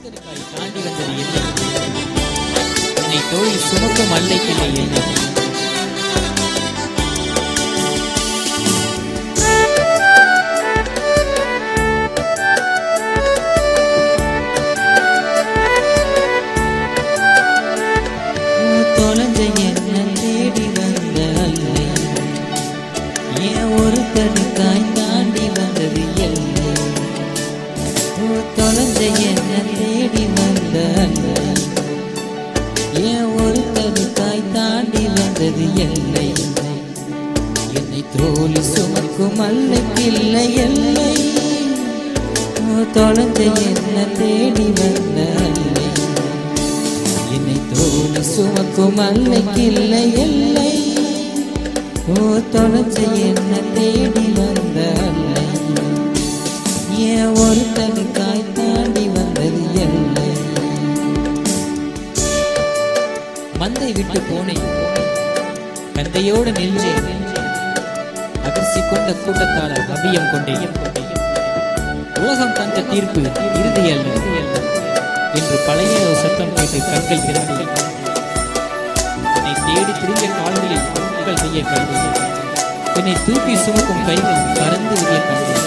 ஒருத்தருக்காய் தாண்டி வந்தது இல்லை என்னை தோழி சுமக்கும் அல்லைக்கில்லை என்ன தொலைஞ்ச என்ன தேடி வந்த அல்லை ஏன் ஒரு தடுக்காய் தாண்டி வந்தது எல்லை ஓ, தொலைஞ்ச என்ன தேடி வந்த அல்லை ஏன் ஒரு தடுக்காய் தாண்டி வந்தது எல்லை என்னை தோழி சுமக்கும் அல்லைக்கில்லை எல்லை ஓ, தொலைஞ்ச என்ன தேடி வந்த அல்லை என்னை தோழி சுமக்கும் அல்லைக்கில்லை எல்லை ஓ தொலைச்ச என்ன தேடி வந்த அல்லை ஏன் ஒருத்தனுக்காய் தாண்டி வந்தது எல்லை மந்தை விட்டு போனேன் கந்தையோடு நின்றேன் அகர்ச்சி கொண்ட கூட்டத்தால் அபியம் கொண்டேன் உலகம் தந்த தீர்ப்பு இறுதி அல்ல என்று பழைய ஒரு சத்தம் கேட்டு கண்கள் திறந்தேன் என்னை தேடி திரும்பிய கால்களில் மக்கள் செய்ய கண்டேன் என்னை தூக்கி சுமக்கும் கைகள் பறந்து விடிய கண்டேன்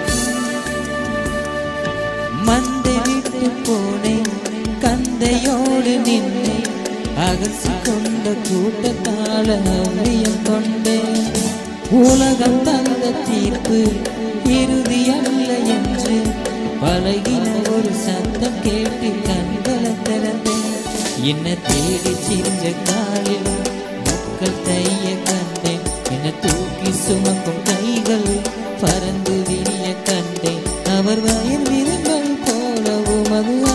மந்தை விட்டு போனேன் கந்தையோடு நின்று அகசி கொண்ட கூட்டத்தால அவ்வியம் கொண்டேன் உலகம் தந்த தீர்ப்பு இறுதி அல்ல என்று பழகின ஒரு சத்தம் கேட்டு கண்களை திறந்தேன் என்ன தேடி சிரிஞ்ச காலில் மக்கள் தைய கண்டேன் என்ன தூக்கி சுமக்கும் கைகள் பறந்து விரிய கண்டேன் அவர் வயல் விரும்பல் போலவும் அது